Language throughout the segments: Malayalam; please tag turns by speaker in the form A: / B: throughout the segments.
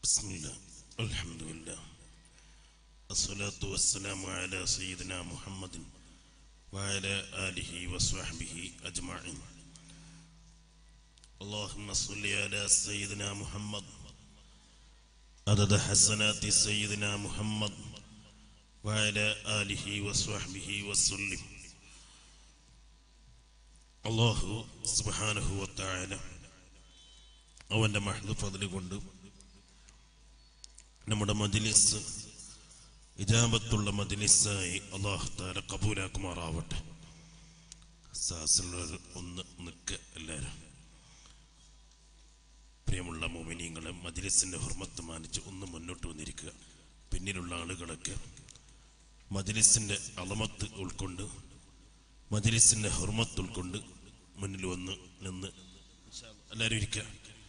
A: بسم الله الحمد لله الصلاة والسلام على سيدنا محمد وعلى آله وصحبه أجمعين اللهم صل على سيدنا محمد عدد حسنات سيدنا محمد وعلى آله وصحبه وسلم الله سبحانه وتعالى അവൻ്റെ മഹദ് ഫതില് കൊണ്ട് നമ്മുടെ മജ്ലിസ് ഇജാബത്തുള്ള മജ്ലിസായി അള്ളാഹു താല കബൂലാക്കുമാറാവട്ടെ സാസിലുള്ളവർ ഒന്ന് നിൽക്കുക എല്ലാവരും പ്രിയമുള്ള മോമിനിയങ്ങളെ മജ്ലിസിന്റെ ഹുർമത്ത് മാനിച്ച് ഒന്ന് മുന്നോട്ട് വന്നിരിക്കുക പിന്നിലുള്ള ആളുകളൊക്കെ മജ്ലിസിന്റെ അളമത്ത് ഉൾക്കൊണ്ട് മജ്ലിസിന്റെ ഹുർമത്ത് ഉൾക്കൊണ്ട് മുന്നിൽ വന്ന് നിന്ന് എല്ലാവരും ഇരിക്കുക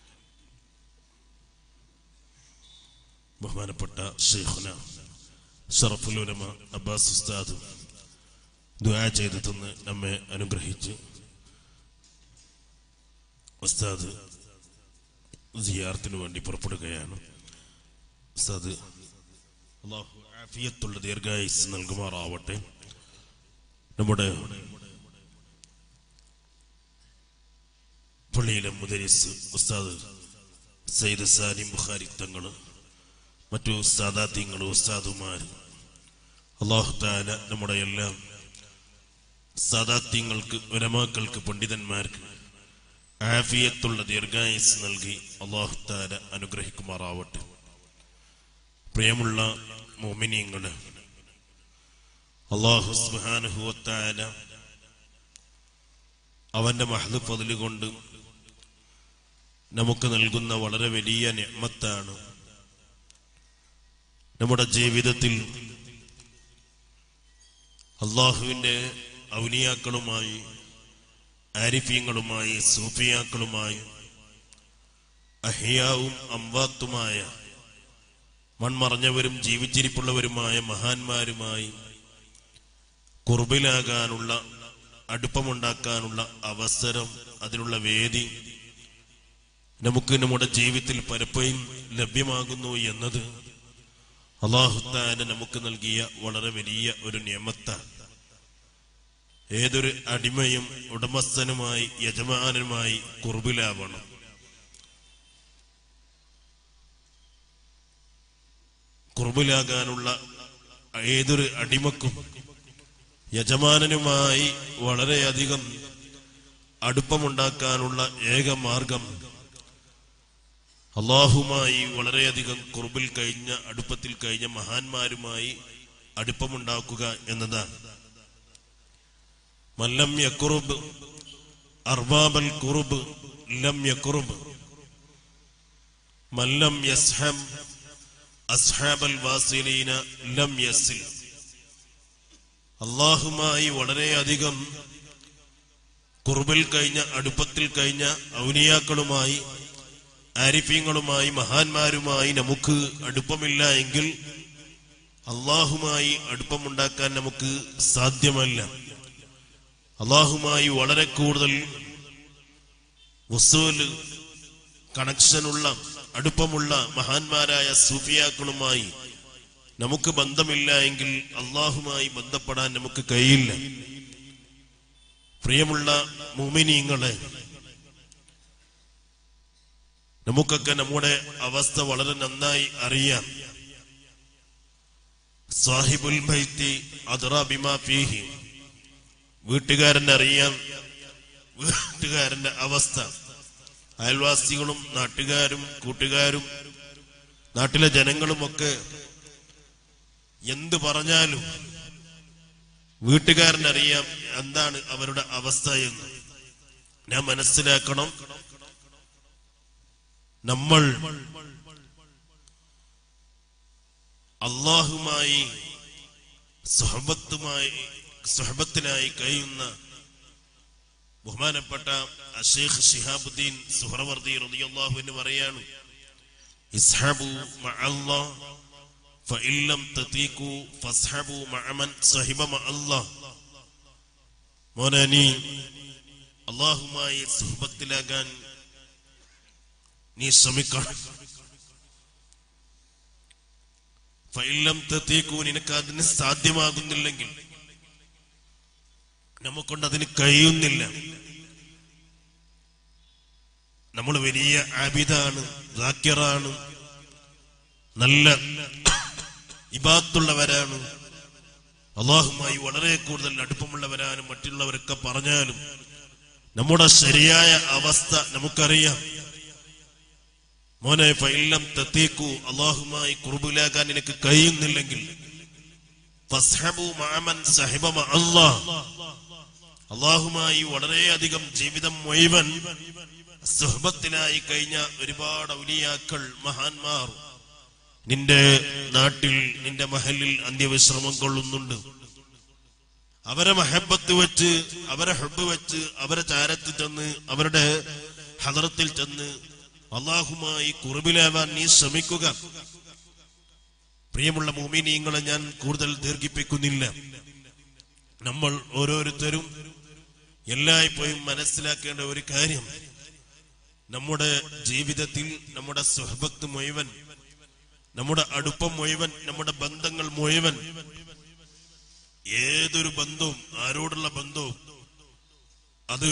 A: ബഹുമാനപ്പെട്ട ഷെയ്ഖുന ഷറഫുൽ ഉലമ അബ്ബാസ് ഉസ്താദ് ദുആ ചെയ്തു തന്ന് നമ്മെ അനുഗ്രഹിച്ച് ഉസ്താദ് സിയാർത്തിന് വേണ്ടി പുറപ്പെടുകയാണ് ഉസ്താദ് അള്ളാഹു ആഫിയത്തുള്ള ദീർഘായുസ് നൽകുമാറാവട്ടെ നമ്മുടെ പള്ളിയിലെ മുദരിസ് ഉസ്താദ് സയ്യിദ് സാലിം ബുഖാരി തങ്ങള് മറ്റു സാദാത്യങ്ങൾ ഉസ്താദുമാർ അള്ളാഹു താല നമ്മുടെ എല്ലാം സാദാത്യങ്ങൾക്ക് ഉലമാക്കൾക്ക് പണ്ഡിതന്മാർക്ക് ആഫിയത്തുള്ള ദീർഘായുസ് നൽകി അള്ളാഹു താല അനുഗ്രഹിക്കുമാറാവട്ടെ പ്രിയമുള്ള മോമിനിയങ്ങള് അള്ളാഹു സുഹാനുഹുവത്താല അവന്റെ മഹദ് പതില് കൊണ്ട് നമുക്ക് നൽകുന്ന വളരെ വലിയ നിയമത്താണ് നമ്മുടെ ജീവിതത്തിൽ അള്ളാഹുവിൻ്റെ ഔലിയാക്കളുമായി ആരിഫീങ്ങളുമായി സൂഫിയാക്കളുമായി അഹിയാവും അംവാത്തുമായ മൺമറഞ്ഞവരും ജീവിച്ചിരിപ്പുള്ളവരുമായ മഹാന്മാരുമായി കുറുബിലാകാനുള്ള അടുപ്പമുണ്ടാക്കാനുള്ള അവസരം അതിനുള്ള വേദി നമുക്ക് നമ്മുടെ ജീവിതത്തിൽ പലപ്പോഴും ലഭ്യമാകുന്നു എന്നത് അള്ളാഹുത്താന നമുക്ക് നൽകിയ വളരെ വലിയ ഒരു നിയമത്താണ് ഏതൊരു അടിമയും ഉടമസ്ഥനുമായി യജമാനുമായി കുറുബിലാവണം കുറുബിലാകാനുള്ള ഏതൊരു അടിമക്കും യജമാനനുമായി വളരെയധികം അടുപ്പമുണ്ടാക്കാനുള്ള ഏക മാർഗം അള്ളാഹുമായി വളരെയധികം കുറുബിൽ കഴിഞ്ഞ അടുപ്പത്തിൽ കഴിഞ്ഞ മഹാന്മാരുമായി അടുപ്പമുണ്ടാക്കുക എന്നതാണ് മല്ലം യക്കുറുബ് അർബാബൽ കുറുബ് ലം യക്കുറുബ് മല്ലം യസ്ഹം അസ്ഹാബൽ വാസിലീന ലം യസിൽ അള്ളാഹുമായി വളരെയധികം കുറുബിൽ കഴിഞ്ഞ അടുപ്പത്തിൽ കഴിഞ്ഞ ഔനിയാക്കളുമായി ആരിഫ്യങ്ങളുമായി മഹാന്മാരുമായി നമുക്ക് അടുപ്പമില്ല എങ്കിൽ അള്ളാഹുമായി അടുപ്പമുണ്ടാക്കാൻ നമുക്ക് സാധ്യമല്ല അള്ളാഹുമായി വളരെ കൂടുതൽ വസൂല് കണക്ഷനുള്ള അടുപ്പമുള്ള മഹാന്മാരായ സൂഫിയാക്കളുമായി നമുക്ക് ബന്ധമില്ല എങ്കിൽ അള്ളാഹുമായി ബന്ധപ്പെടാൻ നമുക്ക് കഴിയില്ല പ്രിയമുള്ള മുമിനീങ്ങളെ നമുക്കൊക്കെ നമ്മുടെ അവസ്ഥ വളരെ നന്നായി അറിയാം സാഹിബുൽ ബൈത്തി അദ്റാ ബിമാ ഫീഹി വീട്ടുകാരൻ അറിയാം വീട്ടുകാരന്റെ അവസ്ഥ അയൽവാസികളും നാട്ടുകാരും കൂട്ടുകാരും നാട്ടിലെ ജനങ്ങളുമൊക്കെ എന്ത് പറഞ്ഞാലും വീട്ടുകാരനറിയാം എന്താണ് അവരുടെ അവസ്ഥ എന്ന് ഞാൻ മനസ്സിലാക്കണം നമ്മൾ അള്ളാഹുമായി സുഹബത്തുമായി സുഹബത്തിനായി കഴിയുന്ന ബഹുമാനപ്പെട്ട അഷേഖ് ഷിഹാബുദ്ദീൻ സുഹറവർദി റളിയല്ലാഹു എന്ന് പറയാണ് ഇസ്ഹബു മഅല്ലാഹ് ഫഇല്ലം തതീഖു ഫസ്ഹബു മഅമൻ സഹിബ മഅല്ലാഹ് മോനെ നീ അള്ളാഹുമായി സുഹബത്തിലാകാൻ നീ ശ്രമിക്കണം ഫൈലം തെത്തേക്കൂ നിനക്ക് അതിന് സാധ്യമാകുന്നില്ലെങ്കിൽ നമുക്കൊണ്ട് അതിന് കഴിയുന്നില്ല നമ്മൾ വലിയ ആബിദാണ് ദാക്കിറാണ് നല്ല ഇബാത്തുള്ളവരാണ് അള്ളാഹുമായി വളരെ കൂടുതൽ അടുപ്പമുള്ളവരാനും മറ്റുള്ളവരൊക്കെ പറഞ്ഞാലും നമ്മുടെ ശരിയായ അവസ്ഥ നമുക്കറിയാം മോനെ ഫൈലം തെത്തേക്കൂ അള്ളാഹുമായി കുറുബിലാകാൻ നിനക്ക് കഴിയുന്നില്ലെങ്കിൽ ഫസ്ഹബു മാമൻ സഹിബ അള്ളാഹ് അള്ളാഹുമായി വളരെയധികം ജീവിതം മുഴുവൻ സുഹബത്തിനായി കഴിഞ്ഞ ഒരുപാട് ഔലിയാക്കൾ മഹാന്മാർ നിന്റെ നാട്ടിൽ നിന്റെ മഹലിൽ അന്ത്യവിശ്രമം കൊള്ളുന്നുണ്ട് അവരെ മഹബത്ത് വെച്ച് അവരെ ഹെബ് വെച്ച് അവരെ ചാരത്തിൽ ചെന്ന് അവരുടെ ഹദറത്തിൽ ചെന്ന് അള്ളാഹുമായി കുറുബിലാവാൻ നീ ശ്രമിക്കുക പ്രിയമുള്ള മോമിനിയങ്ങളെ ഞാൻ കൂടുതൽ ദീർഘിപ്പിക്കുന്നില്ല നമ്മൾ ഓരോരുത്തരും എല്ലായ്പ്പോഴും മനസ്സിലാക്കേണ്ട ഒരു കാര്യം നമ്മുടെ ജീവിതത്തിൽ നമ്മുടെ സുഹബത്ത് മുഴുവൻ നമ്മുടെ അടുപ്പം മുഴുവൻ നമ്മുടെ ബന്ധങ്ങൾ മുഴുവൻ ഏതൊരു ബന്ധവും ആരോടുള്ള ബന്ധവും അത്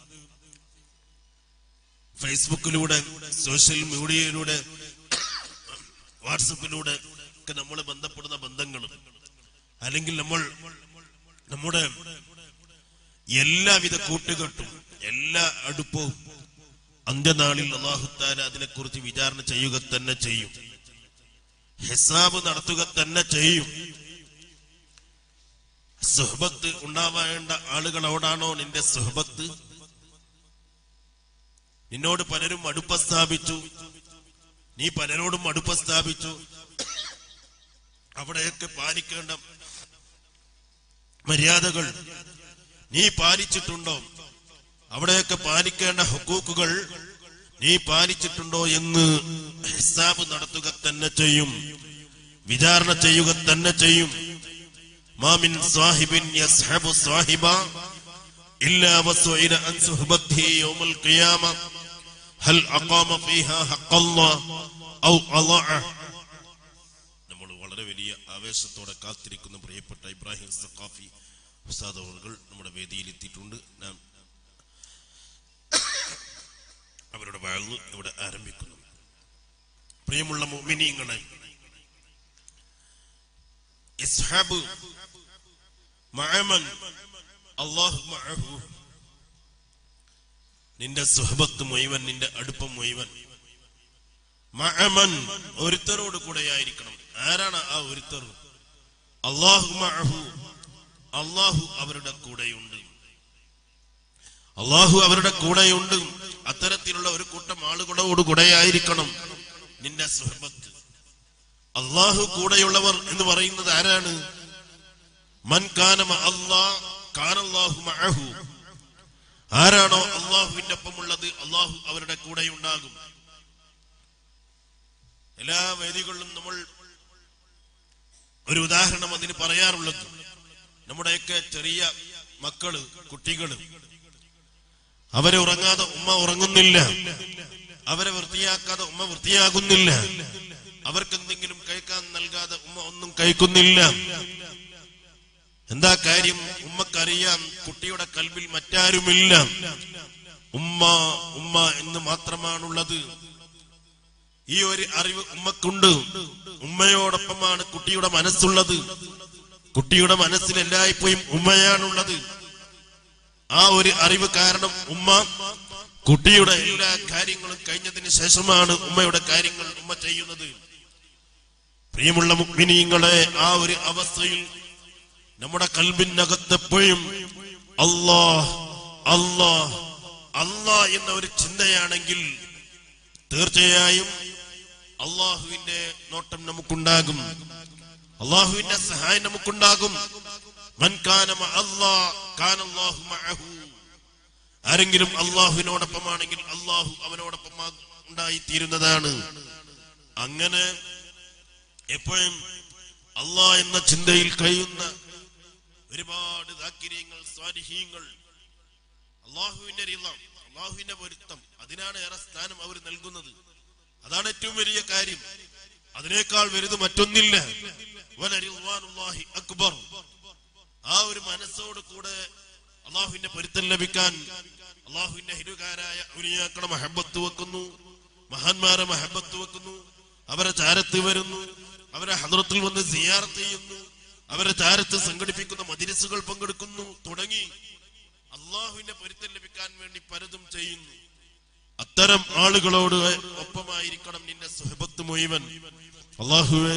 A: ഫേസ്ബുക്കിലൂടെ സോഷ്യൽ മീഡിയയിലൂടെ വാട്സപ്പിലൂടെ ഒക്കെ നമ്മൾ ബന്ധപ്പെടുന്ന ബന്ധങ്ങളും അല്ലെങ്കിൽ നമ്മൾ നമ്മുടെ എല്ലാവിധ കൂട്ടുകെട്ടും എല്ലാ അടുപ്പവും അന്ത്യനാളിൽ അള്ളാഹുത്താല അതിനെക്കുറിച്ച് വിചാരണ ചെയ്യുക തന്നെ ചെയ്യും ഹിസാബ് നടത്തുക തന്നെ ചെയ്യും സുഹബത്ത് ഉണ്ടാവേണ്ട ആളുകളോടാണോ നിന്റെ സുഹബത്ത് നിന്നോട് പലരും അടുപ്പ സ്ഥാപിച്ചു നീ പലരോടും അടുപ്പ സ്ഥാപിച്ചു അവിടെയൊക്കെ പാലിക്കേണ്ട മര്യാദകൾ നീ പാലിച്ചിട്ടുണ്ടോ അവിടെയൊക്കെ പാലിക്കേണ്ട ഹുക്കൂക്കുകൾ നീ പാലിച്ചിട്ടുണ്ടോ എന്ന് ഹിസാബ് നടത്തുക തന്നെ ചെയ്യും വിചാരണ ചെയ്യുക തന്നെ ചെയ്യും മാമിൻ സാഹിബിൻ യസ്ഹബു സാഹിബ ഇല്ലാ വസുഇല അൻ സുഹബത്തിഹി യൗമൽ ഖിയാമ ഹൽ അഖാമ ഫീഹാ ഹഖല്ലാഹ് ഔ അളഅ നമ്മൾ വളരെ വലിയ ആവേശത്തോടെ കാത്തിരിക്കുന്ന പ്രിയപ്പെട്ട ഇബ്രാഹിം സഖാഫി ഉസ്താദ് അവർ നമ്മുടെ വേദിയിൽ എത്തിയിട്ടുണ്ട് നാം അവരുടെ വാഴ്ന്ന് ഇവിടെ ആരംഭിക്കുന്നു പ്രിയമുള്ള മോമിനിയങ്ങളെ ഇസ്ഹാബ് മഅമൻ അല്ലാഹു മഅഹു നിന്റെ സുഹബത്ത് മുഴുവൻ നിന്റെ അടുപ്പം മുഴുവൻ മഅമൻ ഒരുത്തരോട് കൂടെയായിരിക്കണം ആരാണ് ആ ഒരുത്തർ അള്ളാഹു മഅഹു അള്ളാഹു അവരുടെ കൂടെയുണ്ട് അള്ളാഹു അവരുടെ കൂടെയുണ്ട് അത്തരത്തിലുള്ള ഒരു കൂട്ടം ആളുകളോട് കൂടെയായിരിക്കണം നിന്റെ സുഹബത്ത് അള്ളാഹു കൂടെയുള്ളവർ എന്ന് പറയുന്നത് ആരാണ് മൻ കാനമ അള്ളാ കാനല്ലാഹു മഅഹു ആരാണോ അള്ളാഹുവിന്റെ ഒപ്പമുള്ളത് അള്ളാഹു അവരുടെ കൂടെ ഉണ്ടാകും എല്ലാ വേദികളിലും നമ്മൾ ഒരു ഉദാഹരണം അതിന് പറയാറുള്ളത് നമ്മുടെയൊക്കെ ചെറിയ മക്കള് കുട്ടികള് അവരെ ഉറങ്ങാതെ ഉമ്മ ഉറങ്ങുന്നില്ല അവരെ വൃത്തിയാക്കാതെ ഉമ്മ വൃത്തിയാകുന്നില്ല അവർക്ക് എന്തെങ്കിലും കഴിക്കാൻ നൽകാതെ ഉമ്മ ഒന്നും കഴിക്കുന്നില്ല എന്താ കാര്യം ഉമ്മക്കറിയാം കുട്ടിയുടെ കൽവിൽ മറ്റാരുമില്ല ഉമ്മ ഉമ്മ എന്ന് മാത്രമാണുള്ളത് ഈ ഒരു അറിവ് ഉമ്മക്കുണ്ട് ഉമ്മയോടൊപ്പമാണ് കുട്ടിയുടെ മനസ്സുള്ളത് കുട്ടിയുടെ മനസ്സിൽ എല്ലായ്പ്പോഴും ഉമ്മയാണുള്ളത് ആ ഒരു അറിവ് കാരണം ഉമ്മ കുട്ടിയുടെ എല്ലാ കാര്യങ്ങളും കഴിഞ്ഞതിന് ശേഷമാണ് ഉമ്മയുടെ കാര്യങ്ങൾ ഉമ്മ ചെയ്യുന്നത് പ്രിയമുള്ള മുഗ്മിനീങ്ങളെ ആ ഒരു അവസ്ഥയിൽ നമ്മുടെ കൽബിനകത്തെപ്പോഴും അല്ലാ അല്ലാ അല്ലാ എന്ന ഒരു ചിന്തയാണെങ്കിൽ തീർച്ചയായും അള്ളാഹുവിന്റെ നോട്ടം നമുക്കുണ്ടാകും അള്ളാഹുവിന്റെ സഹായം നമുക്കുണ്ടാകും മൻ കാന മഅ അല്ലാഹ് കാന അല്ലാഹു മഅഹു ആരെങ്കിലും അള്ളാഹുവിനോടൊപ്പമാണെങ്കിൽ അള്ളാഹു അവനോടൊപ്പം ഉണ്ടായിത്തീരുന്നതാണ് അങ്ങനെ എപ്പോഴും അള്ളാ എന്ന ചിന്തയിൽ കഴിയുന്ന ഒരുപാട് ദാക്കിര്യങ്ങൾ സ്വാരിഹീങ്ങൾ അള്ളാഹുവിന്റെ റിളം അള്ളാഹുവിന്റെ പൊരുത്തം അതിനാണ് ഏറെ സ്ഥാനം അവർ നൽകുന്നത് അതാണ് ഏറ്റവും വലിയ കാര്യം അതിനേക്കാൾ വലുത് മറ്റൊന്നില്ല വലരിദ്വാനുല്ലാഹി അക്ബർ ആ ഒരു മനസ്സോട് കൂടെ അള്ളാഹുവിന്റെ പൊരുത്തം ലഭിക്കാൻ അള്ളാഹുവിന്റെ ഹിരുകാരായ ഉലിയാക്കളെ മഹബത്ത് വെക്കുന്നു മഹാന്മാരെ മഹബത്ത് വെക്കുന്നു അവരെ ചാരത്ത് വരുന്നു അവരെ ഹദ്രത്തിൽ വന്ന് സിയാർത്ത് ചെയ്യുന്നു അവരെ ചാരത്ത് സംഘടിപ്പിക്കുന്ന മജിലിസുകൾ പങ്കെടുക്കുന്നു തുടങ്ങി അള്ളാഹുവിന്റെ പൊരുത്തം ലഭിക്കാൻ വേണ്ടി പലതും ചെയ്യുന്നു അത്തരം ആളുകളോട് ഒപ്പമായിരിക്കണം നിന്റെ സുഹബത്ത് മുഴുവൻ അള്ളാഹുവെ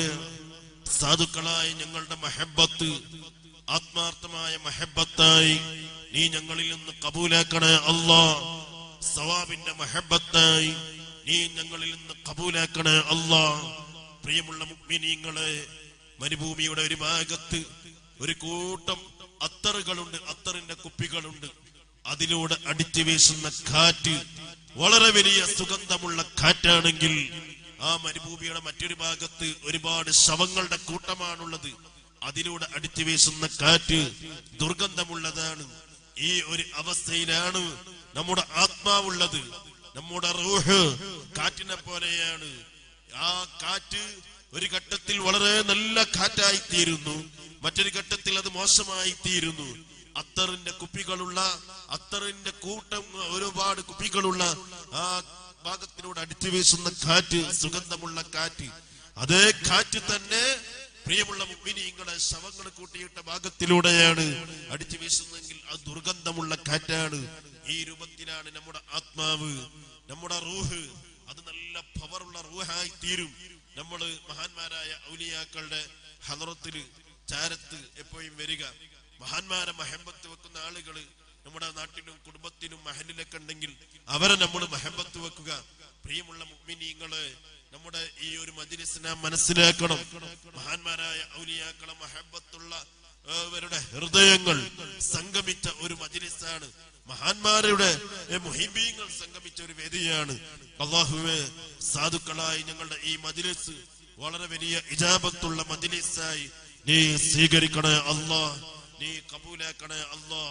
A: സാധുക്കളായ ഞങ്ങളുടെ മഹബത്ത് ആത്മാർത്ഥമായ മഹബത്തായി നീ ഞങ്ങളിൽ നിന്ന് കബൂലാക്കണേ അല്ലാ സവാബിന്റെ മഹബത്തായി നീ ഞങ്ങളിൽ നിന്ന് കബൂലാക്കണേ അല്ലാ പ്രിയമുള്ള മുഗ്മിനീങ്ങളെ മരുഭൂമിയുടെ ഒരു ഭാഗത്ത് ഒരു കൂട്ടം അത്തറുകളുണ്ട് അത്തറിന്റെ കുപ്പികളുണ്ട് അതിലൂടെ അടിച്ചു വീശുന്ന കാറ്റ് വളരെ വലിയ സുഗന്ധമുള്ള കാറ്റാണെങ്കിൽ ആ മരുഭൂമിയുടെ മറ്റൊരു ഭാഗത്ത് ഒരുപാട് ശവങ്ങളുടെ കൂട്ടമാണുള്ളത് അതിലൂടെ അടിച്ചു വീശുന്ന കാറ്റ് ദുർഗന്ധമുള്ളതാണ് ഈ ഒരു അവസ്ഥയിലാണ് നമ്മുടെ ആത്മാവുള്ളത് നമ്മുടെ റൂഹ് കാറ്റിനെ പോലെയാണ് ആ കാറ്റ് ഒരു ഘട്ടത്തിൽ വളരെ നല്ല കാറ്റായി തീരുന്നു മറ്റൊരു ഘട്ടത്തിൽ അത് മോശമായി തീരുന്നു അത്തറിന്റെ കുപ്പികളുള്ള അത്തറിന്റെ കൂട്ടം ഒരുപാട് കുപ്പികളുള്ള ആ ഭാഗത്തിലൂടെ അടിച്ചു വീശുന്ന കാറ്റ് സുഗന്ധമുള്ള കാറ്റ് അതേ കാറ്റ് തന്നെ പ്രിയമുള്ള മുമ്പിനിങ്ങളെ ശവങ്ങൾ കൂട്ടിയിട്ട ഭാഗത്തിലൂടെയാണ് അടിച്ചു വീശുന്നതെങ്കിൽ അത് ദുർഗന്ധമുള്ള കാറ്റാണ് ഈ രൂപത്തിലാണ് നമ്മുടെ ആത്മാവ് നമ്മുടെ റൂഹ് അത് നല്ല പവറുള്ള റൂഹായി തീരും നമ്മൾ മഹാന്മാരായ ഔലിയാക്കളുടെ ഹലറത്തില് ചാരത്ത് എപ്പോഴും വരിക മഹാന്മാരെ മഹബത്ത് വെക്കുന്ന ആളുകള് നമ്മുടെ നാട്ടിലും കുടുംബത്തിലും മഹലിലൊക്കെ ഉണ്ടെങ്കിൽ അവരെ നമ്മൾ മഹബത്ത് വെക്കുക പ്രിയമുള്ള മുഗ്മിനീങ്ങള് നമ്മുടെ ഈ ഒരു മജിലിസിനെ മനസ്സിലാക്കണം മഹാന്മാരായ ഔലിയാക്കളെ മഹബത്തുള്ള അവരുടെ ഹൃദയങ്ങൾ സംഗമിച്ച ഒരു മജിലിസാണ് മഹാന്മാരുടെ മുഹിബീങ്ങൾ സംഗമിച്ച ഒരു വേദിയാണ് അള്ളാഹുവെ സാധുക്കളായി ഞങ്ങളുടെ ഈ മജിലിസ് വളരെ വലിയ ഇജാബത്തുള്ള മജിലിസായി നീ സ്വീകരിക്കണേ അല്ലാ നീ കബൂലാക്കണേ അല്ലാ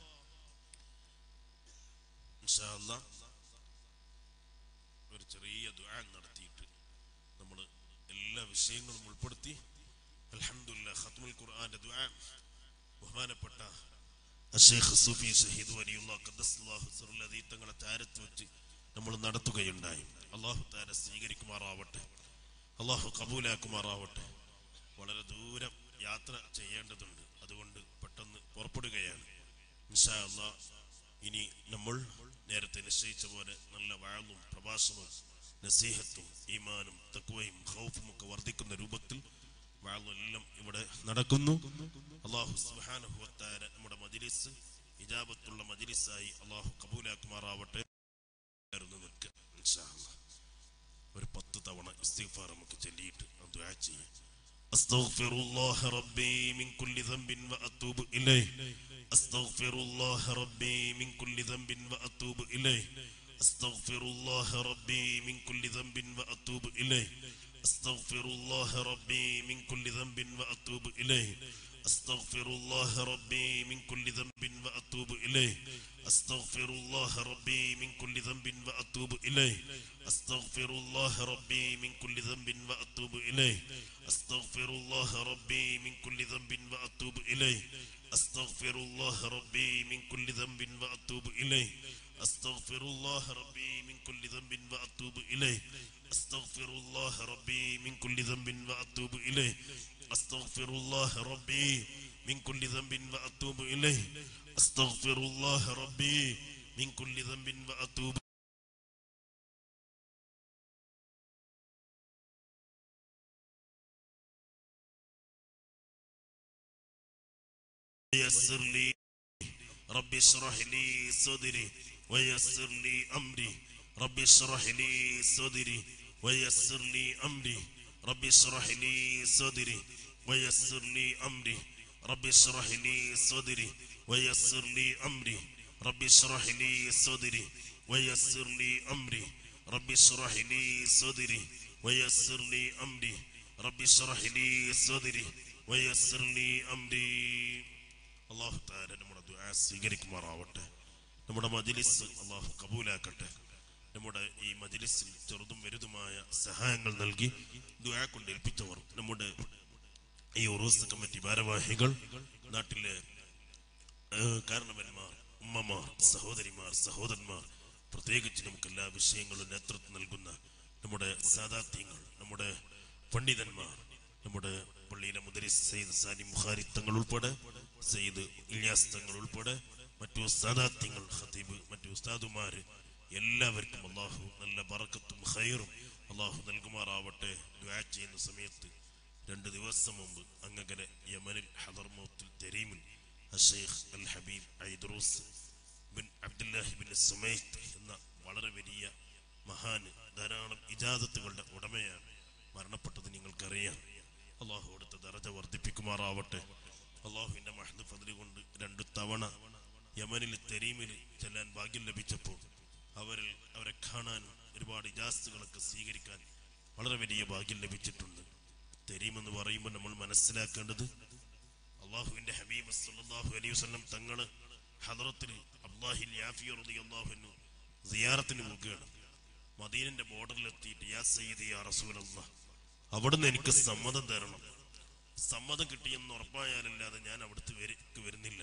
A: ഇൻഷാ അല്ലാ ഒരു ചെറിയ ദുആ നടത്തിയിട്ട് നമ്മൾ എല്ലാ വിഷയങ്ങളും ഉൾപ്പെടുത്തി അൽഹംദുലില്ലാ ഖത്മുൽ ഖുർആന്റെ ദുആ ബഹുമാനപ്പെട്ട അഷേഖ് സൂഫി ഷഹീദ് വലിയുള്ള ഖദ്ദസ്ലാഹു സിറുല്ലദീ തങ്ങളെ താരത്ത് വെച്ച് നമ്മൾ നടത്തുകയുണ്ടായി അള്ളാഹു താര സ്വീകരിക്കുമാറാവട്ടെ അള്ളാഹു കബൂലാക്കുമാറാവട്ടെ വളരെ ദൂരം യാത്ര ചെയ്യേണ്ടതുണ്ട് അതുകൊണ്ട് പെട്ടെന്ന് പുറപ്പെടുകയാണ് ഇൻഷാ അല്ലാ ഇനി നമ്മൾ നേരത്തെ നിശ്ചയിച്ച പോലെ നല്ല വാഴും പ്രഭാഷണവും നസീഹത്തും ഈമാനും തക്വയും ഖൗഫും ഒക്കെ വർദ്ധിക്കുന്ന രൂപത്തിൽ വാഴും എല്ലാം ഇവിടെ നടക്കുന്നു അള്ളാഹു സുബ്ഹാനഹു വതആല നമ്മുടെ മജ്ലിസ് ഇജാബത്തുള്ള മജ്ലിസായി അള്ളാഹു കബൂലാക്കുമാറാവട്ടെ ആയിരുന്നു നിൽക്കുക ഇൻഷാ അല്ലാ. ഒരു പത്ത് തവണ ഇസ്തിഗ്ഫാർ നമുക്ക് ചൊല്ലിയിട്ട് ദുആ ചെയ്യാം أستغفر الله ربي من كل ذنب وأتوب إليه أستغفر الله ربي من كل ذنب وأتوب إليه أستغفر الله ربي من كل ذنب وأتوب إليه أستغفر الله ربي من كل ذنب وأتوب إليه أستغفر الله ربي من كل ذنب وأتوب إليه أستغفر الله ربي من كل ذنب وأتوب إليه أستغفر الله ربي من كل ذنب وأتوب إليه أستغفر الله ربي من كل ذنب وأتوب إليه أستغفر الله ربي من كل ذنب وأتوب إليه أستغفر الله ربي من كل ذنب وأتوب إليه أستغفر الله ربي من كل ذنب وأتوب إليه أستغفر الله ربي من كل ذنب وأتوب إليه أستغفر الله ربي من كل ذنب وأتوب يسر لي ربي اشرح لي صدري ويسر لي أمري ربي اشرح لي صدري ويسر لي أمري ربي اشرح لي صدري ويسر لي أمري ربي اشرح لي صدري ويسر لي أمري ربي اشرح لي صدري ويسر لي أمري ربي اشرح لي صدري ويسر لي أمري ربي اشرح لي صدري ويسر لي أمري അള്ളാഹു താര നമ്മുടെ ദുആ സ്വീകരിക്കുമാറാവട്ടെ നമ്മുടെ മജ്ലിസ് അള്ളാഹു കബൂലാക്കട്ടെ നമ്മുടെ ഈ മജിലിസിൽ ചെറുതും വലുതുമായ സഹായങ്ങൾ നൽകി ദുആ കൊണ്ട് ഏൽപ്പിച്ചവർ നമ്മുടെ ഈ ഉറൂസ് കമ്മിറ്റി ഭാരവാഹികൾ നാട്ടിലെ ഏഹ്, കാരണവന്മാർ ഉമ്മമാർ സഹോദരിമാർ സഹോദരന്മാർ പ്രത്യേകിച്ച് നമുക്ക് എല്ലാ വിഷയങ്ങളും നേതൃത്വം നൽകുന്ന നമ്മുടെ സാദാത്യങ്ങൾ നമ്മുടെ പണ്ഡിതന്മാർ നമ്മുടെ പള്ളിയിലെ മുദരിസ് സയ്യിദ് സാനി മുഖാരി തങ്ങൾ ഉൾപ്പെടെ സയ്യിദ് ഇല്യാസ് തങ്ങൾ ഉൾപ്പെടെ മറ്റു സാദാത്യങ്ങൾ ഖതീബ് മറ്റു ഉസ്താദുമാര് എല്ലാവർക്കും അള്ളാഹു നല്ല ബറക്കത്തും ഖൈറും അള്ളാഹു നൽകുമാറാവട്ടെ ദുആ ചെയ്യുന്ന സമയത്ത് രണ്ട് ദിവസം മുമ്പ് അങ്ങകലെ യമനിൽ ഹദർമൗത്തിൽ തെരീമിൽ അഷേഖ് al Habib Aidarus bin Abdullahi bin Sumait എന്ന വളരെ വലിയ മഹാന് ധാരാളം ഇജാദത്തുകളുടെ ഉടമയാണ് മരണപ്പെട്ടത് നിങ്ങൾക്കറിയാം അള്ളാഹു അടുത്ത ദറജ വർദ്ധിപ്പിക്കുമാറാവട്ടെ അള്ളാഹുവിന്റെ മഹദ് ഫതില് കൊണ്ട് രണ്ടു തവണ യമനിൽ തെരീമിൽ ചെല്ലാൻ ഭാഗ്യം ലഭിച്ചപ്പോൾ അവരിൽ അവരെ കാണാനും ഒരുപാട് ഇജാസ്തുകളൊക്കെ സ്വീകരിക്കാൻ വളരെ വലിയ ഭാഗ്യം ലഭിച്ചിട്ടുണ്ട് തെരീമെന്ന് പറയുമ്പോൾ നമ്മൾ മനസ്സിലാക്കേണ്ടത് അള്ളാഹുവിന്റെ ഹബീബ് സല്ലല്ലാഹു അലൈഹി വസല്ലം തങ്ങള് ഹദറത്തിൽ അബ്ദുല്ലാഹിൽ യാഫി റളിയല്ലാഹു അൻഹു സിയാറത്തിന് പോകുകയാണ് മദീനന്റെ ബോർഡറിൽ എത്തിയിട്ട് യാ സയ്യിദി യാ റസൂലല്ലാഹ് അവിടുന്ന് എനിക്ക് സമ്മതം തരണം സമ്മതം കിട്ടിയെന്ന് ഉറപ്പായാലല്ലാതെ ഞാൻ അവിടുത്തെ വരക്ക് വരുന്നില്ല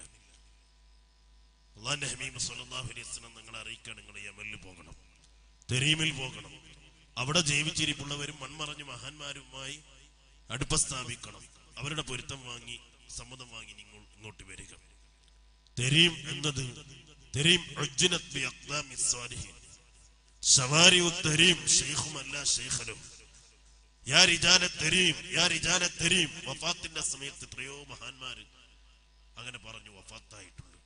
A: അള്ളാന്റെ ഹബീബ് സല്ലല്ലാഹു അലൈഹി വസല്ലം നിങ്ങളെ അറിയിക്കാൻ നിങ്ങൾ യമനിൽ പോകണം തെരീമിൽ പോകണം അവിടെ ജീവിച്ചിരിപ്പുള്ളവരും മൺമറഞ്ഞ മഹാന്മാരുമായി അടുപ്പ സ്ഥാപിക്കണം അവരുടെ പൊരുത്തം വാങ്ങി സമ്മതം വാങ്ങി നിങ്ങൾ ഇങ്ങോട്ട് വരിക തെരീം എന്നത് തെരീം ഉജ്ജിനത് ബി അഖ്ദാമി സ്വാലിഹീൻ ശവാരിഉ തെരീം ഷെയ്ഖുമല്ല ഷെയ്ഖലും യാ റിജാല തെരീം യാ റിജാല തെരീം വഫാത്തിന്റെ സമയത്ത് എത്രയോ മഹാന്മാര് അങ്ങനെ പറഞ്ഞു വഫാത്തായിട്ടുണ്ട്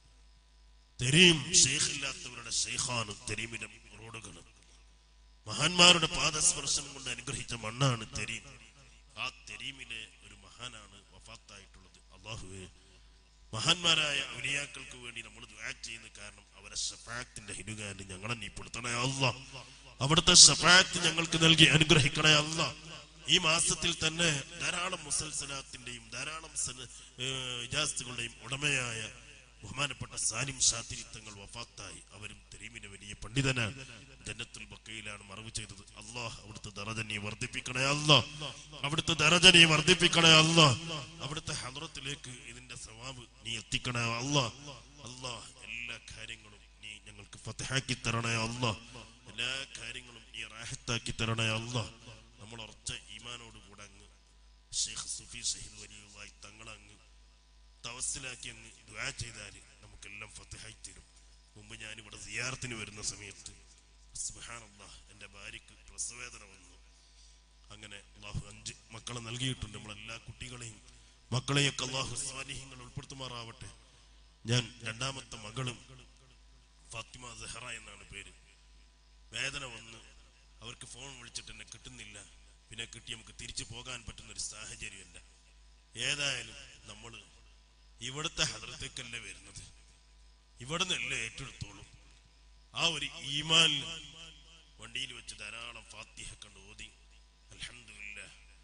A: തെരീം ഷെയ്ഖില്ലാത്തവരുടെ ഷെയ്ഖാണ് തെരീമിലെ റോഡുകൾ മഹാന്മാരുടെ പാദസ്പർശനം കൊണ്ട് അനുഗ്രഹിച്ച മണ്ണാണ് തെരീം ആ തെരീമിലെ ഒരു മഹാനാണ് വഫാത്തായിട്ടുള്ളത് അള്ളാഹുവെ മഹാന്മാരായ ഔലിയാക്കൾക്ക് വേണ്ടി നമ്മൾ ദുആ ചെയ്യുന്ന കാരണം അവരെ ഷഫാത്തിന്റെ ഹിരുകാലിൽ ഞങ്ങളെ നീ പെടുത്തണേ അല്ല അവിടുത്തെ ഷഫാത്ത് ഞങ്ങൾക്ക് നൽകി അനുഗ്രഹിക്കണേ അല്ല ഈ മാസത്തിൽ തന്നെ ധാരാളം മുസൽസലാത്തിന്റെയും ധാരാളം സല- ഏഹ് ഇജാസ്തുകളുടെയും ഉടമയായ ബഹുമാനപ്പെട്ട സാലിം ഷാത്തിരിത്തങ്ങൾ വഫാത്തായി അവരും തെരീമിന്റെ വലിയ പണ്ഡിതനാണ് ജന്നത്തുൽ ബക്കയിലാണ് മറവ് ചെയ്തത് അള്ളാഹ് അവിടുത്തെ ദറജ നീ വർദ്ധിപ്പിക്കണേ അല്ല അവിടുത്തെ ദറജ നീ വർദ്ധിപ്പിക്കണേ അല്ല അവിടുത്തെ ഹദ്റത്തിലേക്ക് ഇതിന്റെ സവാബ് നീ എത്തിക്കണേ അല്ല അല്ലാ എല്ലാ കാര്യങ്ങളും നീ ഞങ്ങൾക്ക് ഫതഹാക്കി തരണേ അല്ല എല്ലാ കാര്യങ്ങളും നീ റാഹത്താക്കി തരണേ അല്ല നമ്മൾ ഉറച്ച ഈമാനോട് കൂടെ അങ്ങ് ഷെയ്ഖ് സുഫി ഷഹീദ് വലിയുമായി തങ്ങളങ്ങ് തവസ്സിലാക്കി അങ്ങ് ദുആ ചെയ്താൽ നമുക്കെല്ലാം ഫത്തഹായി തരും മുമ്പ് ഞാൻ ഇവിടെ സിയാറത്തിന് വരുന്ന സമയത്ത് സുബ്ഹാനല്ലാഹ് എൻ്റെ ഭാര്യയ്ക്ക് പ്രസവേദന വന്നു അങ്ങനെ അള്ളാഹു അഞ്ച് മക്കളെ നൽകിയിട്ടുണ്ട് നമ്മളെല്ലാ കുട്ടികളെയും മക്കളെയൊക്കെ അള്ളാഹു സ്വാലിഹ്യങ്ങൾ ഉൾപ്പെടുത്തുമാറാവട്ടെ ഞാൻ രണ്ടാമത്തെ മകളും ഫാത്തിമ സെഹറ എന്നാണ് പേര് വേദന വന്ന് അവർക്ക് ഫോൺ വിളിച്ചിട്ട് എന്നെ കിട്ടുന്നില്ല പിന്നെ കിട്ടി നമുക്ക് തിരിച്ചു പോകാൻ പറ്റുന്ന ഒരു സാഹചര്യമല്ല ഏതായാലും നമ്മൾ ഇവിടുത്തെ ഹദ്രത്തേക്കല്ലേ വരുന്നത് ഇവിടെ നിന്നല്ലേ ഏറ്റെടുത്തോളും ആ ഒരു ഈമാൻ വണ്ടിയിൽ വെച്ച് ധാരാളം ഫാത്തിഹ കണ്ട് ഓതി അൽഹംദുലില്ല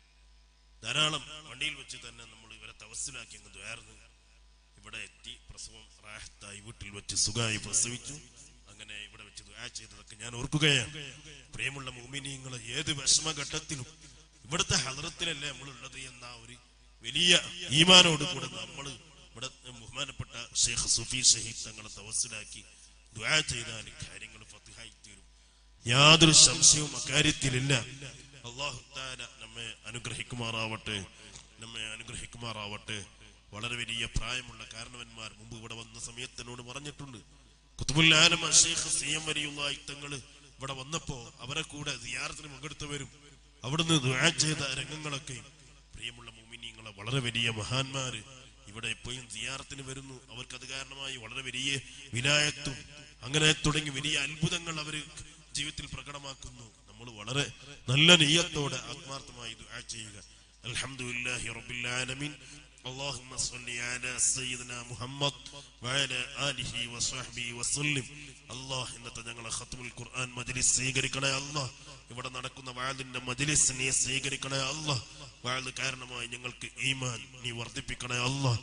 A: ധാരാളം വണ്ടിയിൽ വെച്ച് തന്നെ നമ്മൾ ഇവരെ തവസ്സിലാക്കി അങ്ങ് ദ്വാർന്ന് ഇവിടെ എത്തി പ്രസവം റാഹത്തായി വീട്ടിൽ വെച്ച് സുഖമായി പ്രസവിച്ചു അങ്ങനെ ഇവിടെ വെച്ച് ദുആ ചെയ്തതൊക്കെ ഞാൻ ഓർക്കുകയാണ് പ്രിയമുള്ള മോമിനിയങ്ങളെ ഏത് വിഷമഘട്ടത്തിലും ഇവിടുത്തെ ഹദ്രത്തിലല്ലേ നമ്മളുള്ളത് എന്ന ആ ഒരു വലിയ ഈമാനോട് കൂടെ നമ്മൾ ഇവിടെ ബഹുമാനപ്പെട്ട ഷെയ്ഖ് സുഫി ഷഹീദ് തങ്ങളെ തവസ്സിലാക്കി ദുആ ചെയ്താൽ കാര്യങ്ങൾ ഫത്തിഹായി തീരും യാതൊരു സംശയവും അക്കാര്യത്തിലില്ല അള്ളാഹു താല നമ്മെ അനുഗ്രഹിക്കുമാറാവട്ടെ നമ്മെ അനുഗ്രഹിക്കുമാറാവട്ടെ വളരെ വലിയ പ്രായമുള്ള കാരണവന്മാർ മുമ്പ് ഇവിടെ വന്ന സമയത്ത് എന്നോട് പറഞ്ഞിട്ടുണ്ട് കുത്തുബുല്ലാലം ഷെയ്ഖ് സി എം വലിയുള്ള തങ്ങള് ഇവിടെ വന്നപ്പോ അവരെ കൂടെ സിയാറത്തിന് പങ്കെടുത്തവരും അവിടുന്ന് ദുആ ചെയ്ത രംഗങ്ങളൊക്കെയും പ്രിയമുള്ള മുമിനിങ്ങളെ വളരെ വലിയ മഹാന്മാര് ഇവിടെ എപ്പോഴും സിയാറത്തിന് വരുന്നു അവർക്ക് അത് കാരണമായി വളരെ വലിയ വിനായത്തും അങ്ങനെ തുടങ്ങി വലിയ അത്ഭുതങ്ങൾ അവര് ജീവിതത്തിൽ പ്രകടമാക്കുന്നു നമ്മൾ വളരെ നല്ല നെയ്യത്തോടെ ആത്മാർത്ഥമായി ദുആ ചെയ്യുക അൽഹംദുലില്ലാഹി റബ്ബിൽ ആലമീൻ اللهم صل على سيدنا محمد وعلى آله وصحبه وسلم അള്ളാഹ് ഇന്നത്തെ ഞങ്ങളെ ഖത്മുൽ ഖുർആൻ മജ്ലിസ് സ്വീകരിക്കണേ അള്ളാഹ് ഇവിടെ നടക്കുന്ന വാഴലിന്റെ മജ്ലിസ് നീ സ്വീകരിക്കണേ അള്ളാഹ് വാഴ് കാരണമായി ഞങ്ങൾക്ക് ഈമാൻ നീ വർദ്ധിപ്പിക്കണേ അള്ളാഹ്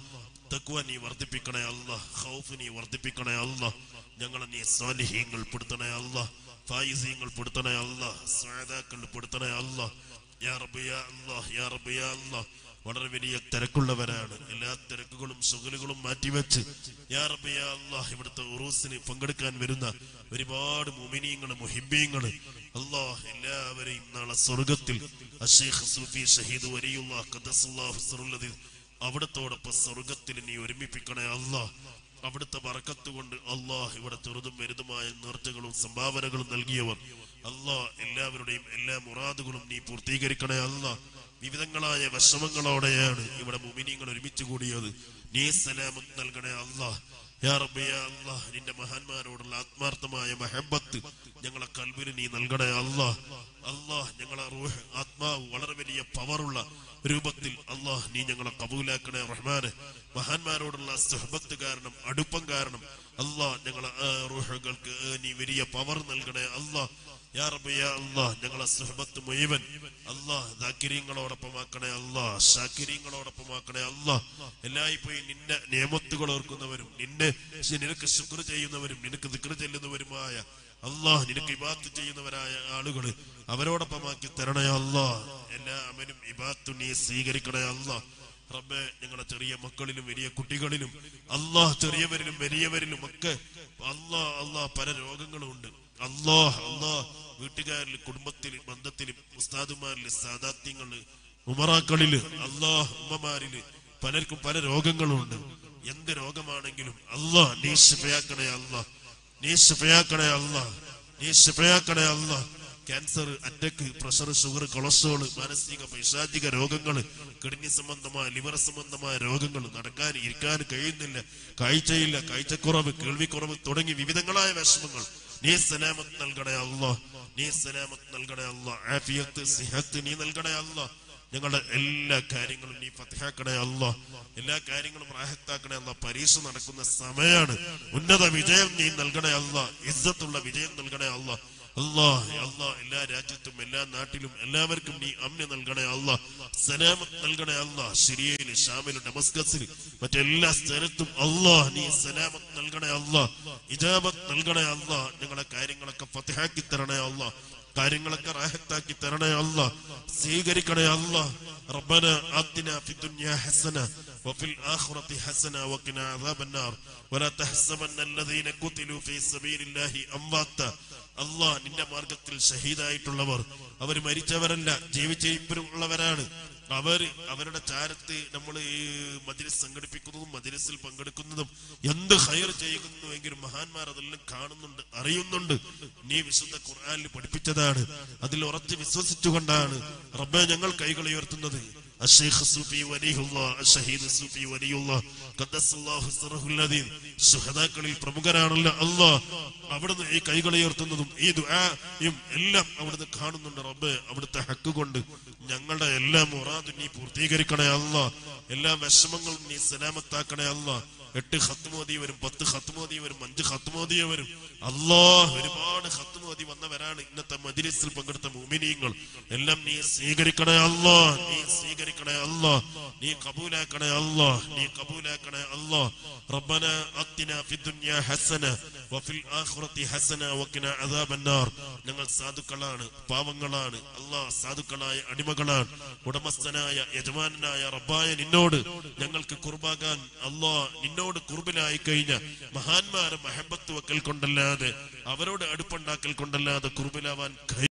A: തക്കുവ നീ വർദ്ധിപ്പിക്കണേ അല്ല ഖൗഫ് നീ വർദ്ധിപ്പിക്കണേ അല്ല ഞങ്ങളെ നീ സ്വാലിഹീങ്ങൾ പെടുത്തണേ അല്ല ഫായിസീങ്ങൾ പെടുത്തണേ അല്ല സ്വാദാക്കൾ പെടുത്തണേ അല്ല യാ റബ്ബ് യാ അല്ലാഹ് യാ റബ്ബ് യാ അല്ലാഹ് വളരെ വലിയ തിരക്കുള്ളവരാണ് എല്ലാ തിരക്കുകളും സുഖലുകളും മാറ്റിവെച്ച് യാ റബ്ബ് യാ അല്ലാഹ് ഇവിടുത്തെ ഉറൂസിന് പങ്കെടുക്കാൻ വരുന്ന ഒരുപാട് മുമിനീങ്ങള് മുഹിബീങ്ങള് അല്ലാഹ് എല്ലാവരെയും നാളെ സ്വർഗത്തിൽ അഷേഖ് സൂഫി ഷഹീദ് വരിയുള്ള ഖദ്ദസുല്ലാഹു സിറുല്ലദി അവിടത്തോടൊപ്പം സ്വർഗത്തിൽ നീ ഒരുമിപ്പിക്കണേ അല്ലാഹ് അവിടുത്തെ വറക്കത്ത് കൊണ്ട് അള്ളാഹ് ഇവിടെ ചെറുതും വലുതുമായ നേർച്ചകളും സംഭാവനകളും നൽകിയവർ അള്ളാഹ് എല്ലാവരുടെയും എല്ലാ മുറാദുകളും നീ പൂർത്തീകരിക്കണേ അള്ളാഹ് വിവിധങ്ങളായ വിഷമങ്ങളോടെയാണ് ഇവിടെ മുമിനിങ്ങൾ ഒരുമിച്ച് കൂടിയത് നീ സലാമത്ത് നൽകണേ അള്ളാഹ് യാ റബ്ബേ യാ അല്ലാഹ് നിന്റെ മഹാന്മാരോടുള്ള ആത്മാർത്ഥമായ മഹബത്ത് ഞങ്ങളെ കൽബിന് നീ നൽകണേ അല്ലാഹ് അല്ലാഹ് ഞങ്ങളെ റൂഹ് ആത്മാവ് വളരെ വലിയ പവറുള്ള രൂപത്തിൽ അല്ലാഹ് നീ ഞങ്ങളെ കബൂലാക്കണേ റഹ്മാനെ മഹാന്മാരോടുള്ള സുഹബത്ത് കാരണം അടുപ്പം കാരണം അല്ലാഹ് ഞങ്ങളെ ആ റൂഹുകൾക്ക് ആ നീ വലിയ പവർ നൽകണേ അല്ലാഹ് യാ റബ്ബേ യാ അല്ലാഹ് ഞങ്ങളെ സുഹബത്ത് മുഴുവൻ അല്ലാഹ് ദാക്കിരീങ്ങളോടൊപ്പമാക്കണേ അല്ലാഹ് ഷാക്കിരീങ്ങളോടൊപ്പമാക്കണേ അല്ലാഹ് എല്ലായ്പ്പോഴും നിന്റെ നിയമത്തുകൾ ഓർക്കുന്നവരും നിന്നെ നിനക്ക് ശുക്ർ ചെയ്യുന്നവരും നിനക്ക് ദിക്ർ ചെല്ലുന്നവരുമായ അള്ളാഹ് നിനക്ക് ഇബാത്ത് ചെയ്യുന്നവരായ ആളുകൾ അവരോടൊപ്പമാക്കി തരണേ അല്ലാഹ് എല്ലാ അമനും ഇബാത്തു നീ സ്വീകരിക്കണേ അല്ലാഹ് റബ്ബെ ഞങ്ങളുടെ ചെറിയ മക്കളിലും വലിയ കുട്ടികളിലും അള്ളാഹ് ചെറിയവരിലും വലിയവരിലും ഒക്കെ അള്ളാഹ് അള്ളാഹ് പല രോഗങ്ങളും ഉണ്ട് അള്ളാഹ് അള്ളാഹ് വീട്ടുകാരിൽ കുടുംബത്തിൽ ബന്ധത്തിലും ഉസ്താദുമാരില് സാദാത്യങ്ങള് ഉമറാക്കളില് അള്ളാഹ് ഉമ്മമാരില് പലർക്കും പല രോഗങ്ങളുണ്ട് എന്ത് രോഗമാണെങ്കിലും അള്ളാഹ് നീ ശിഫയാക്കണേ അള്ളാഹ് നീ ശിഫയാക്കണേ അള്ളാഹ് നീ ശിഫയാക്കണേ അള്ളാഹ് cancer attack pressure sugar cholesterol മാനസിക പൈശാചിക രോഗങ്ങൾ കിഡ്നി സംബന്ധമായ ലിവർ സംബന്ധമായ രോഗങ്ങൾ നടക്കാൻ ഇരിക്കാൻ കഴിയുന്നില്ല കാഴ്ചയില്ല കാഴ്ചക്കുറവ് കേൾവിക്കുറവ് തുടങ്ങി വിവിധങ്ങളായ വിഷമങ്ങൾ നീ സലാമത്ത് നൽകണേ അല്ലാ നീ സലാമത്ത് നൽകണേ അല്ലാ ആഫിയത്ത് സിഹത്ത് നീ നൽകണേ അല്ലാ ഞങ്ങളുടെ എല്ലാ കാര്യങ്ങളും നീ ഫതഹാക്കണേ അല്ലാ എല്ലാ കാര്യങ്ങളും റാഹത്താക്കണേ അല്ലാ പരീക്ഷ നടക്കുന്ന സമയമാണ് ഉന്നത വിജയം നീ നൽകണേ അല്ലാ ഇസ്സത്തുള്ള വിജയം നൽകണേ അല്ലാ അല്ലാഹ് അല്ലാഹ് എല്ലാ രാജ്യത്തും എല്ലാ നാട്ടിലും എല്ലാവർക്കും നീ അമ്ന നൽകണേ അല്ലാഹ് സലാമത്ത് നൽകണേ അല്ലാഹ് സിറിയയില് ഷാമില് ഡമസ്കസില് മറ്റെല്ലാ സ്ഥലത്തും അല്ലാഹ് നീ സലാമത്ത് നൽകണേ അല്ലാഹ് ഇജാബത്ത് നൽകണേ അല്ലാഹ് ഞങ്ങളെ കാര്യങ്ങളൊക്കെ ഫതഹാക്കി തരണേ അല്ലാഹ് കാര്യങ്ങളൊക്കെ റാഹത്താക്കി തരണേ അല്ലാഹ് സ്വീകരിക്കണേ അല്ലാഹ് ربنا آتنا في الدنيا حسنة وفي الآخرة حسنة وقنا عذاب النار ولا تحسبن الذين قتلوا في سبيل الله أمواتا അള്ളാഹ് നിന്റെ മാർഗത്തിൽ ഷഹീദായിട്ടുള്ളവർ അവർ മരിച്ചവരല്ല ജീവിച്ചിരിപ്പുള്ളവരാണ് അവർ അവരുടെ ചാരത്ത് നമ്മൾ ഈ മജിലിസ് സംഘടിപ്പിക്കുന്നതും മജിലിസിൽ പങ്കെടുക്കുന്നതും എന്ത് ഹയർ ചെയ്യുന്നുവെങ്കിലും മഹാന്മാർ അതെല്ലാം കാണുന്നുണ്ട് അറിയുന്നുണ്ട് നീ വിശുദ്ധ ഖുർആനിൽ പഠിപ്പിച്ചതാണ് അതിൽ ഉറച്ച് വിശ്വസിച്ചുകൊണ്ടാണ് റബ്ബെ ഞങ്ങൾ കൈകൾ ഉയർത്തുന്നത് അഷേഖ് സൂഫി വലിയുള്ള ഷഹീദ് സൂഫി വലിയുള്ള ഖദ്ദസല്ലാഹു സിറഹുൽ അദീം ശുഹദാക്കളിൽ പ്രമുഖരാണല്ലോ അല്ലാഹ് അവിടുന്ന് ഈ കൈകളെ ഉയർത്തുന്നതും ഈ ദുആയും എല്ലാം അവിടുന്ന് കാണുന്നുണ്ട് റബ്ബ് അവിടുത്തെ ഹക്ക് കൊണ്ട് ഞങ്ങളുടെ എല്ലാ മുറാദും നീ പൂർത്തീകരിക്കണേ അല്ലാ എല്ലാ വിഷമങ്ങളും നീ സലാമത്താക്കണേ അല്ലാ എട്ട് ഹത്തുമോദി വരും പത്ത് ഹത്തുമോദി വരും അഞ്ച് ഹത്തുമോദിയ വരും അല്ലാഹ് ഒരുപാട് ഹത്തുമോദി വന്നവരാണ് ഇന്നത്തെ മജിലിസിൽ പങ്കെടുത്ത മുമിനീങ്ങൾ എല്ലാം നീ സ്വീകരിക്കണേ അല്ലാ നീ സ്വീകരിക്കണേ അല്ലാ നീ കബൂലാക്കണേ അല്ലാ നീ കബൂലാക്കണേ അല്ലാ റബ്ബന അത്തിന ഫി ദുനിയ ഹസന വഫിൽ ആഖിറതി ഹസന വഖിന അദാബന്നാർ ഞങ്ങൾ സാധുക്കളാണ് പാവങ്ങളാണ് അല്ലാഹ് സാധുക്കളായ അടിമകളാണ് ഉടമസ്ഥനായ യജമാനായ റബ്ബായ നിന്നോട് ഞങ്ങൾക്ക് കുർബാകാൻ അല്ലാഹ് നിന്നോട് കുർബിലായി കഴിഞ്ഞ മഹാന്മാരെ മഹബത്ത് വക്കൽ കൊണ്ടല്ലാതെ അവരോട് അടുപ്പുണ്ടാക്കൽ കൊണ്ടല്ലാതെ കുർബിലാവാൻ കഴി